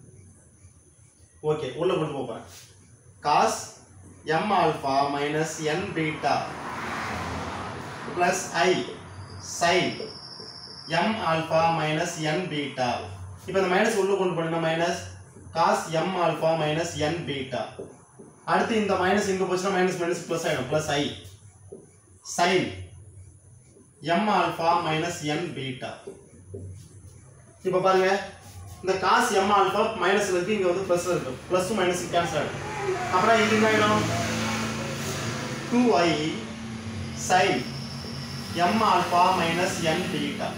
[SPEAKER 1] ஓகே உள்ள கொண்டு போக போறேன் cos m alpha minus n beta plus i sine m alpha minus n beta இப்போ இந்த மைனஸ் உள்ள கொண்டு போனீங்கன்னா minus cos m alpha minus n beta அடுத்து இந்த மைனஸ் இங்கே போச்சுன்னா மைனஸ் மைனஸ் ப்ளஸ் ஆகிடும் plus i sine m alpha minus n beta இப்போ பாருங்க இந்த காஸ் எம் ஆல்பா மைனஸ்ல இருக்கு இங்க வந்து ப்ளஸ்ல இருக்கு ப்ளஸ் மைனஸ் கேன்சல் ஆகிடும் அப்புறம் இது என்ன ஆகிடும் two i sine m alpha minus n beta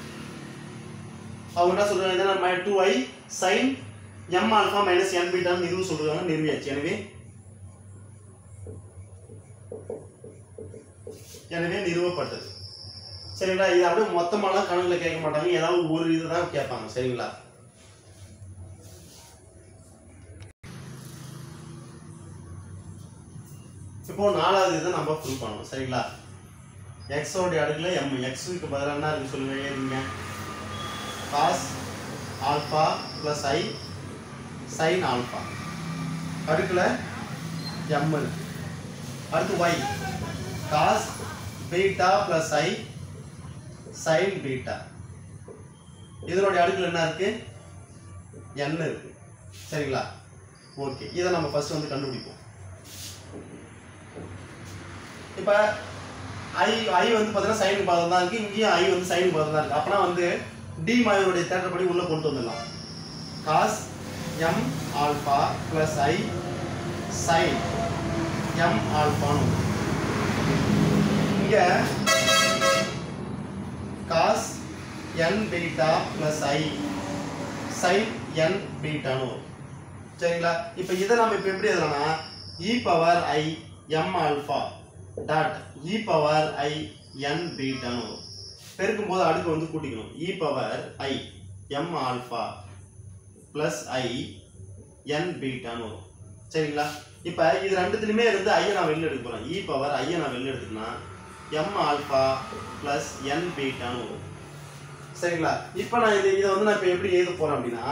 [SPEAKER 1] அவங்க என்ன சொல்றாங்க two i sine m alpha minus n பீட்டான்னு இதுவும் சொல்றாங்க நிறுவியாச்சு எனவே எனவே நிறுவப்பட்டது சரிங்களா இது அப்படியே மொத்தமாலாம் கணக்குல கேட்க மாட்டாங்க ஏதாவது ஒரு இது தான் கேட்பாங்க சரிங்களா இப்போ நாலாவது இதை நம்ம ஃபுல் பண்ணணும் சரிங்களா எக்ஸோடைய அடுக்குல எம் எக்ஸுக்கு பதிலாக என்ன இருக்கு சொல்லுங்க எழுதிங்க cos alpha plus i sine alpha அடுக்குல எம் இருக்கு அடுத்து y cos beta plus i sine beta இதனுடைய அடுக்கில் என்ன இருக்கு n இருக்கு சரிங்களா ஓகே இதை நம்ம ஃபர்ஸ்ட் வந்து கண்டுபிடிப்போம் இப்போ ஐ ஐ வந்து பார்த்தீங்கன்னா சைன் பதில் தான் இருக்கு இங்கேயும் ஐ வந்து சைன் பதில் தான் இருக்கு அப்பனா வந்து டி மாயோடைய தேட்டப்படி உள்ள கொண்டு வந்துடலாம் cos m alpha plus i sine m ஆல்பான்னு இங்க cos n beta plus i sine n பீட்டான்னு வரும் சரிங்களா இப்போ இதை நம்ம இப்போ எப்படி எழுதலாம்னா e power i m alpha dot e power i n பீட்டான்னு வரும் பெருக்கும் போது அடுக்கு வந்து கூட்டிக்கணும் e power i m alpha plus i n பீட்டான்னு வரும் சரிங்களா இப்போ இது ரெண்டுத்துலையுமே இருந்து ஐயை நான் வெளில எடுக்க போகிறேன் இ பவர் ஐயை நான் வெளில எடுத்துக்கினா எம் ஆல்ஃபா ப்ளஸ் என் பீட்டான்னு வரும் சரிங்களா இப்போ நான் இது இதை வந்து நான் இப்போ எப்படி எழுத போகிறேன் அப்படின்னா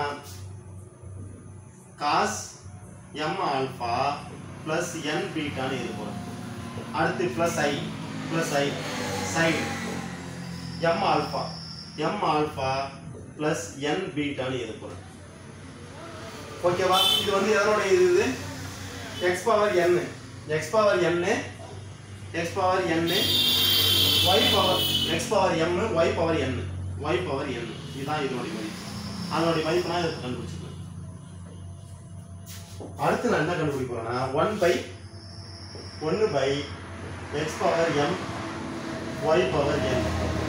[SPEAKER 1] cos m alpha plus n பீட்டான்னு எழுத போகிறேன் அடுத்து plus i plus i sine m alpha m alpha plus n பீட்டான்னு எழுத போகிறேன் ஓகேவா இது வந்து எதனோட இது இது x power n x power n x power n y power x power m y power n y power n இதுதான் இதனுடைய மதிப்பு அதனுடைய மதிப்பு நான் இதை கண்டுபிடிச்சிக்கலாம் அடுத்து நான் என்ன கண்டுபிடிக்க போறேன்னா ஒன் பை ஒன்று by x power m y power n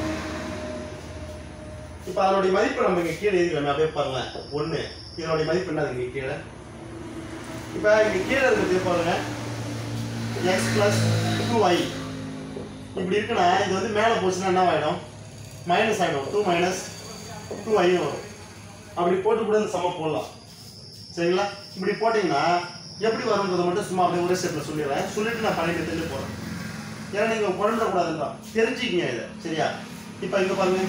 [SPEAKER 1] இப்போ அதனுடைய மதிப்பு நம்ம இங்கே கீழே எழுதிக்கலாம் அப்படியே பாருங்களேன் ஒன்று இதனுடைய மதிப்பு என்ன இங்கே கீழே இப்போ இங்கே கீழே இருக்கிறது பாருங்க எக்ஸ் ப்ளஸ் டூ ஒய் இப்படி இருக்குன்னா இது வந்து மேலே போச்சுன்னா என்ன ஆகிடும் மைனஸ் ஆகிடும் டூ மைனஸ் டூ ஐயும் வரும் அப்படி போட்டு கூட இந்த சம போடலாம் சரிங்களா இப்படி போட்டிங்கன்னா எப்படி வரும்ன்றதை மட்டும் சும்மா அப்படியே ஒரே ஸ்டெப்பில் சொல்லிடுறேன் சொல்லிட்டு நான் பழைய மெத்தட்லேயே போகிறேன் ஏன்னா நீங்கள் குழந்தக்கூடாதுன்றா தெரிஞ்சுக்கிங்க இதை சரியா இப்போ இங்கே பாருங்க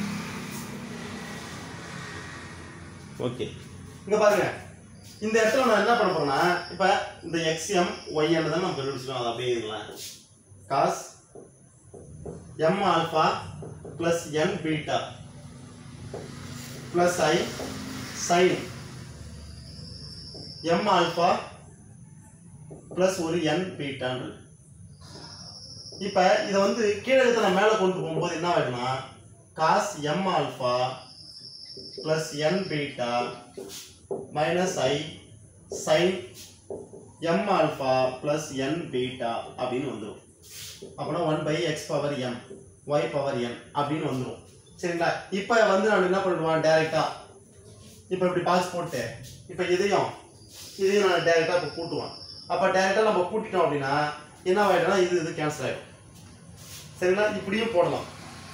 [SPEAKER 1] ஓகே இங்கே பாருங்க இந்த இடத்துல நான் என்ன பண்ண போறேன்னா இப்போ இந்த எக்ஸ்எம் ஒய்என் தான் நம்ம கண்டுபிடிச்சிடும் அதை அப்படியே இருக்கலாம் cos m alpha plus n beta plus i sine m alpha plus ஒரு என் பீட்டான்னு இப்போ இதை வந்து கீழே இருக்கிற நான் மேலே கொண்டு போகும்போது என்ன ஆகிடும்னா cos m alpha plus n beta minus i sine m alpha plus n beta அப்படின்னு வந்துடும் அப்போனா one by x power m y power n அப்படின்னு வந்துடும் சரிங்களா இப்போ வந்து நான் என்ன பண்ணிடுவேன் டேரெக்டாக இப்போ இப்படி பாஸ் போட்டு இப்போ இதையும் இதையும் நான் டேரெக்டாக இப்போ கூட்டுவேன் அப்போ டேரெக்டாக நம்ம கூட்டிட்டோம் அப்படின்னா என்ன ஆகிடும்னா இது இது கேன்சல் ஆகிடும் சரிங்களா இப்படியும் போடலாம்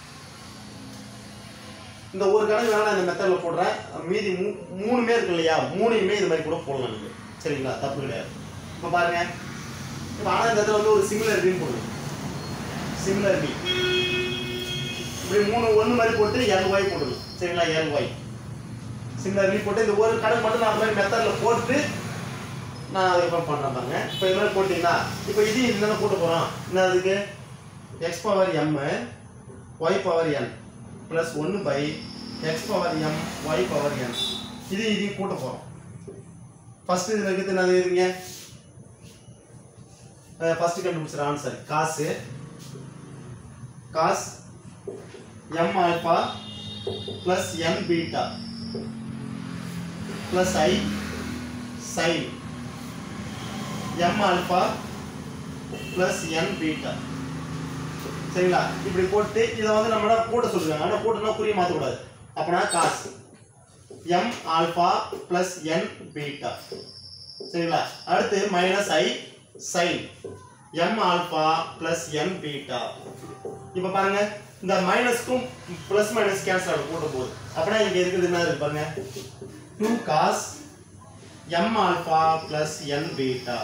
[SPEAKER 1] இந்த ஒரு கணக்கு வேணா நான் இந்த மெத்தடில் போடுறேன் மீதி மூ மூணுமே இருக்கு இல்லையா மூணையுமே இது மாதிரி கூட போடலாம் நீங்கள் சரிங்களா தப்பு கிடையாது இப்போ பாருங்க இப்போ ஆனால் இந்த இடத்துல வந்து ஒரு சிமிலரிட்டின்னு போடுங்க சிமிலரிட்டி இப்படி மூணு ஒன்று மாதிரி போட்டு எல் ஒய் போடுங்க சரிங்களா எல் ஒய் சிமிலரிட்டி போட்டு இந்த ஒரு கணக்கு மட்டும் நான் அந்த மாதிரி மெத்தடில் போட்டு நான் அதுக்கப்புறம் பண்ணுறேன் பாருங்க இப்போ இது மாதிரி போட்டிங்கன்னா இப்போ இதையும் என்னென்ன போட்டு போகிறோம் என்ன அதுக்கு x power m y power n plus ஒன்று by x power m y power n இது இதையும் கூட்ட போகிறோம் ஃபஸ்ட்டு இதில் இருக்கிறது என்ன எழுதுங்க ஃபஸ்ட்டு கண்டுபிடிச்சிட answer cos cos m alpha plus n beta plus i sine m alpha plus n beta சரிங்களா இப்படி போட்டு இதை வந்து நம்ம கூட்ட சொல்லுவாங்க ஆனால் கூட்டனா குறிய மாற்றக்கூடாது அப்போனா cos m alpha plus n beta சரிங்களா அடுத்து minus i sine m alpha plus n beta இப்போ பாருங்க இந்த மைனஸ்க்கும் ப்ளஸ் மைனஸ் கேன்சல் ஆகும் கூட்டும் போது அப்படின்னா இங்கே இருக்குது என்ன இருக்கு பாருங்க two cos m alpha plus n beta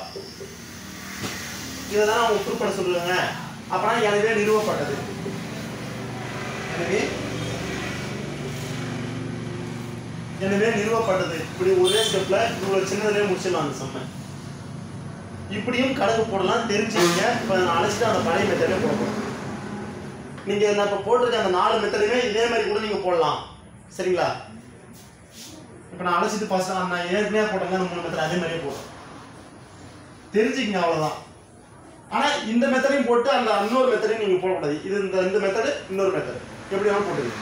[SPEAKER 1] இதை தான் அவங்க குறிப்பிட சொல்லுவாங்க அப்பனா எனவே நிறுவப்பட்டது எனவே எனவே நிறுவப்பட்டது இப்படி ஒரே ஸ்டெப்ல இவ்வளவு சின்னதுலயே முடிச்சிடலாம் அந்த செம்ம இப்படியும் கணக்கு போடலாம் தெரிஞ்சுக்கங்க இப்போ நான் அழைச்சிட்டு அந்த பழைய மெத்தடே போடணும் நீங்க நான் இப்போ போட்டிருக்க அந்த நாலு மெத்தடுமே இதே மாதிரி கூட நீங்க போடலாம் சரிங்களா இப்போ நான் அழைச்சிட்டு ஃபர்ஸ்ட் நான் ஏற்கனவே போட்டேங்க அந்த மூணு மெத்தட் அதே மாதிரியே போடுறேன் தெரிஞ்சுக்கங்க அவ்வளவுதான் ஆனா இந்த மெத்தடையும் போட்டு அந்த இன்னொரு மெத்தடையும் நீங்க போடக்கூடாது இது இந்த இந்த மெத்தடு இன்னொரு மெத்தடு எப்படி வேணாலும் போட்டுங்க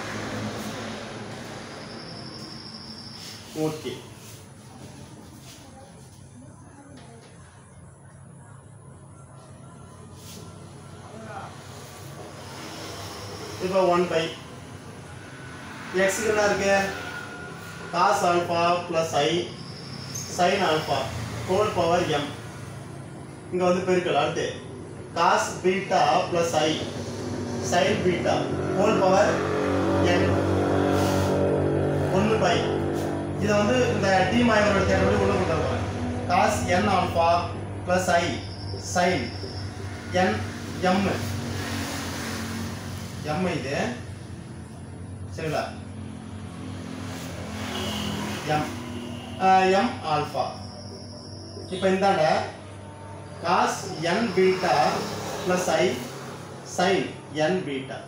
[SPEAKER 1] ஓகே இப்போ ஒன் பை எக்ஸுக்கு என்ன இருக்கு cos alpha plus i sine alpha whole power m இங்க வந்து பெருக்கல் அடுத்து cos beta plus i sine beta whole power n ஒன்று பை இதை வந்து இந்த டி மாயவரோட தேர்வு உள்ள கொண்டு வருவாங்க cos n alpha plus i sine n m m இது சரிங்களா எம் எம் ஆல்ஃபா இப்போ இந்தாண்ட cos n beta plus i sine n beta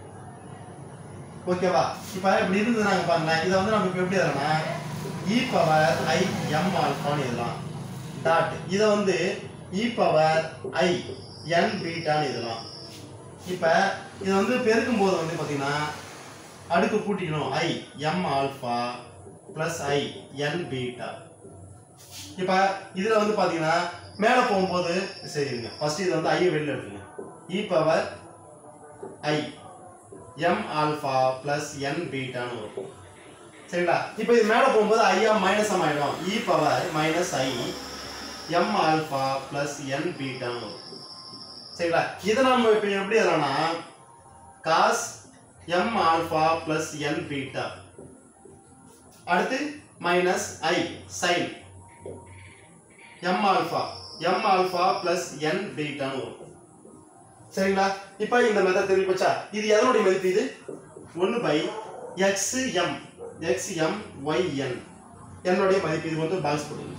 [SPEAKER 1] ஓகேவா இப்போ இப்படி இருந்தது நாங்கள் பாருங்க இதை வந்து நம்ம இப்போ எப்படி எழுதணும்னா இ பவர் ஐ எம் ஆல்ஃபான்னு எழுதலாம் டாட் இதை வந்து இ பவர் ஐ என் பீட்டான்னு எழுதலாம் இப்போ இதை வந்து பெருக்கும் போது வந்து பார்த்தீங்கன்னா அடுக்கு கூட்டிக்கணும் i m alpha plus i n beta இப்போ இதில் வந்து பார்த்தீங்கன்னா மேலே போகும்போது சரிங்க ஃபர்ஸ்ட் இது வந்து ஐயை வெளில எடுத்துங்க e power i m alpha plus n பீட்டான்னு வரும் சரிங்களா இப்போ இது மேலே போகும்போது ஐயா மைனஸ் ஆகிடும் e power minus i m alpha plus n பீட்டான்னு வரும் சரிங்களா இதை நம்ம இப்போ எப்படி எழுதலாம்னா cos m alpha plus n beta அடுத்து minus i sine m alpha m alpha plus n பீட்டான்னு வரும் சரிங்களா இப்போ இந்த மெத்தட் தெரிஞ்சு போச்சா இது எதனுடைய மதிப்பு இது ஒன்று by x m x m y n என்னுடைய மதிப்பு இது வந்து பாக்ஸ் போடுங்க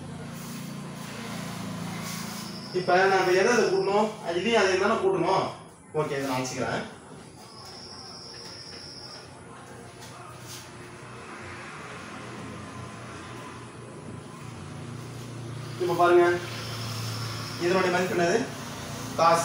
[SPEAKER 1] இப்போ நம்ம எதை எதை கூட்டணும் இதையும் அதை தானே கூட்டணும் ஓகே இதை நான் வச்சுக்கிறேன் இப்போ பாருங்க இதனுடைய மதிப்பு என்னது cos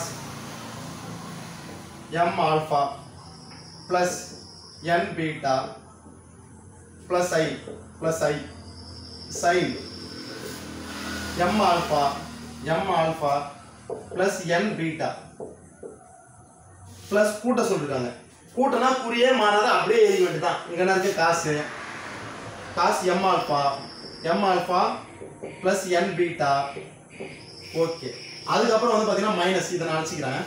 [SPEAKER 1] m alpha plus n beta plus i plus i sine m alpha m alpha plus n beta plus கூட்ட சொல்லிருக்காங்க கூட்டனா குறியே மாறாத அப்படியே எழுதி வேண்டியதான் இங்கே என்ன இருக்கு cos cos m alpha m alpha plus n beta okay அதுக்கப்புறம் வந்து பார்த்தீங்கன்னா மைனஸ் இதை நான் அழைச்சிக்கிறேன்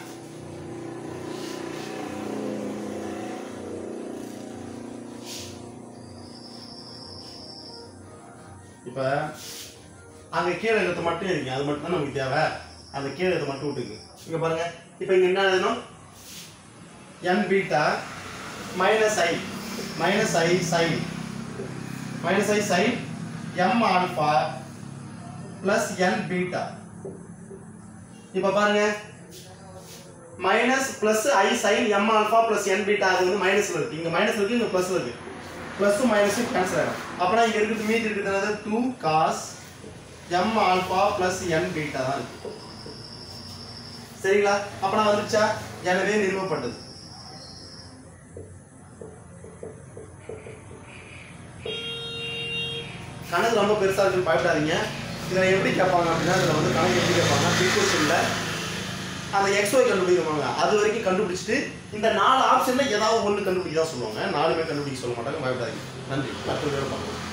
[SPEAKER 1] இப்போ அங்கே கீழே எழுத்து மட்டும் இருக்கு அது மட்டும் தான் நமக்கு தேவை அந்த கீழே எழுத்து மட்டும் விட்டுக்கு இங்கே பாருங்க இப்போ இங்கே என்ன எழுதணும் n beta minus i minus i sine minus i sine m alpha plus n beta இப்போ பாருங்க minus plus i sine m alpha plus n beta அது வந்து மைனஸ்ல இருக்கு இங்க மைனஸ் இருக்கு இங்க ப்ளஸ் இருக்கு ப்ளஸும் மைனஸும் கேன்சல் ஆகும் அப்பனா இங்க இருக்குது மீதி இருக்கிறது two cos m alpha plus n beta தான் இருக்கு சரிங்களா அப்பனா வந்துச்சா எனவே நிறுவப்பட்டது கணக்கு ரொம்ப பெருசாக இருக்குன்னு பயப்படாதீங்க இதில் எப்படி கேட்பாங்க அப்படின்னா இதில் வந்து கணக்கு எப்படி கேட்பாங்க பிரிகோஷனில் அந்த எக்ஸ்ஒய் கண்டுபிடிப்பாங்க அது வரைக்கும் கண்டுபிடிச்சிட்டு இந்த நாலு ஆப்ஷனில் ஏதாவது ஒன்று கண்டுபிடிக்க தான் சொல்லுவாங்க நாலுமே கண்டுபிடிக்க சொல்ல மாட்டாங்க பயப்படாதீங்க நன்றி மற்ற பார்க்கலாம்